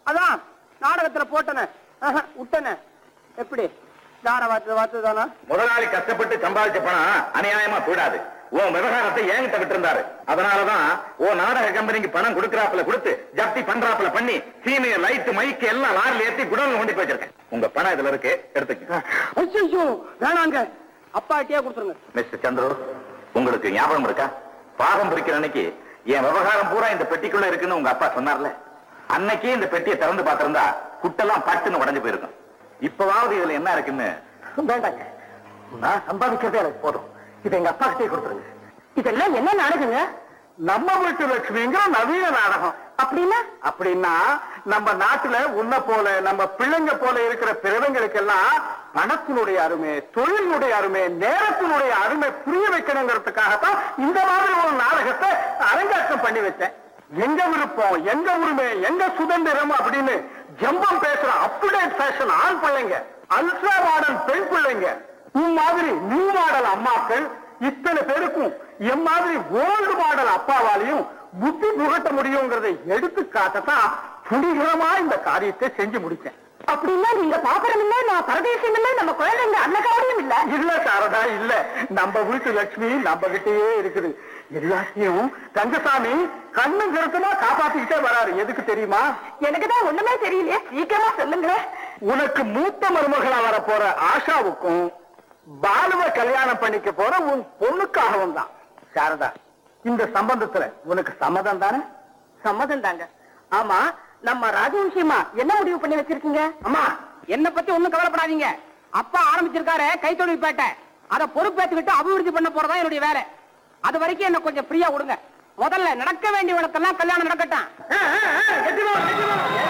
அதான் நாடகத்துல போட்டன விட்டன எப்படி தார வாத்து வாத்து தானா முதலாளி கஷ்டப்பட்டு சம்பாதிச்ச பணம் அநியாயமா போயிடாது உன் விவகாரத்தை என்கிட்ட விட்டிருந்தாரு அதனாலதான் உன் நாடக கம்பெனிக்கு பணம் கொடுக்கறாப்புல கொடுத்து ஜப்தி பண்றாப்புல பண்ணி சீமைய லைட் மைக்கு எல்லாம் லாரில ஏத்தி குடோன்ல கொண்டு போய் வச்சிருக்கேன் உங்க பணம் இதுல இருக்கு எடுத்துக்க ஐயோ வேணாங்க அப்பாட்டியே கொடுத்துருங்க மிஸ்டர் சந்துரு உங்களுக்கு ஞாபகம் இருக்கா பாகம் பிரிக்கிற அன்னைக்கு என் விவகாரம் பூரா இந்த பெட்டிக்குள்ள இருக்குன்னு உங்க அப்பா சொன்னார்ல அன்னைக்கே இந்த பெட்டியை திறந்து பார்த்திருந்தா குட்டெல்லாம் பட்டுன்னு உடைஞ்சு போயிருக்கும் இப்பவாவது இதுல என்ன இருக்குன்னு வேண்டாங்க நான் சம்பாதிக்கிறதே எனக்கு போதும் இதை எங்க அப்பா கிட்டே கொடுத்துருங்க இதெல்லாம் என்ன நாடகங்க நம்ம வீட்டு லட்சுமிங்கிற நவீன நாடகம் அப்படின்னா அப்படின்னா நம்ம நாட்டுல உன்ன போல நம்ம பிள்ளைங்க போல இருக்கிற பிறவங்களுக்கெல்லாம் பணத்தினுடைய அருமை தொழிலினுடைய அருமை நேரத்தினுடைய அருமை புரிய வைக்கணுங்கிறதுக்காகத்தான் இந்த மாதிரி ஒரு நாடகத்தை அரங்கேற்றம் பண்ணி வச்சேன் எங்க விருப்பம் எங்க உரிமை எங்க சுதந்திரம் அப்படின்னு ஜம்பம் பேசுற அப்டுடேட் ஃபேஷன் ஆண் பிள்ளைங்க அல்ட்ரா மாடல் பெண் பிள்ளைங்க உன் மாதிரி நியூ மாடல் அம்மாக்கள் இத்தனை பேருக்கும் என் மாதிரி ஓல்டு மாடல் அப்பாவாலையும் புத்தி புகட்ட முடியுங்கிறதை எடுத்து காட்டத்தான் துணிகரமா இந்த காரியத்தை செஞ்சு முடிச்சேன் அப்படின்னா நீங்க பாக்குறம் இல்ல நான் பரதேசம் இல்ல நம்ம குழந்தைங்க அன்னகாரியம் இல்ல இல்ல சாரதா இல்ல நம்ம வீட்டு லட்சுமி நம்ம கிட்டயே இருக்குது எல்லாத்தையும் தங்கசாமி கண்ணு கருத்துமா காப்பாத்திக்கிட்டே வராரு எதுக்கு தெரியுமா எனக்கு தான் ஒண்ணுமே தெரியலையே சீக்கிரமா சொல்லுங்களேன் உனக்கு மூத்த மருமகளா வர போற ஆஷாவுக்கும் பாலுவ கல்யாணம் பண்ணிக்க போற உன் பொண்ணுக்காகவும் தான் சாரதா இந்த சம்பந்தத்துல உனக்கு சம்மதம் தானே சம்மதம் தாங்க ஆமா நம்ம ராஜவம்சியமா என்ன முடிவு பண்ணி வச்சிருக்கீங்க அம்மா என்ன பத்தி ஒண்ணும் கவலைப்படாதீங்க அப்பா ஆரம்பிச்சிருக்காரு கைத்தொழில் பேட்டை அதை பொறுப்பேற்றுக்கிட்டு அபிவிருத்தி பண்ண போறதா என்னுடைய வேலை அது வரைக்கும் என்ன கொஞ்சம் ஃப்ரீயா விடுங்க முதல்ல நடக்க வேண்டிய வழக்கெல்லாம் கல்யாணம் நடக்கட்டும் ஆ, ஆ, ஆ, கெட்டிமா, கெட்டிமா.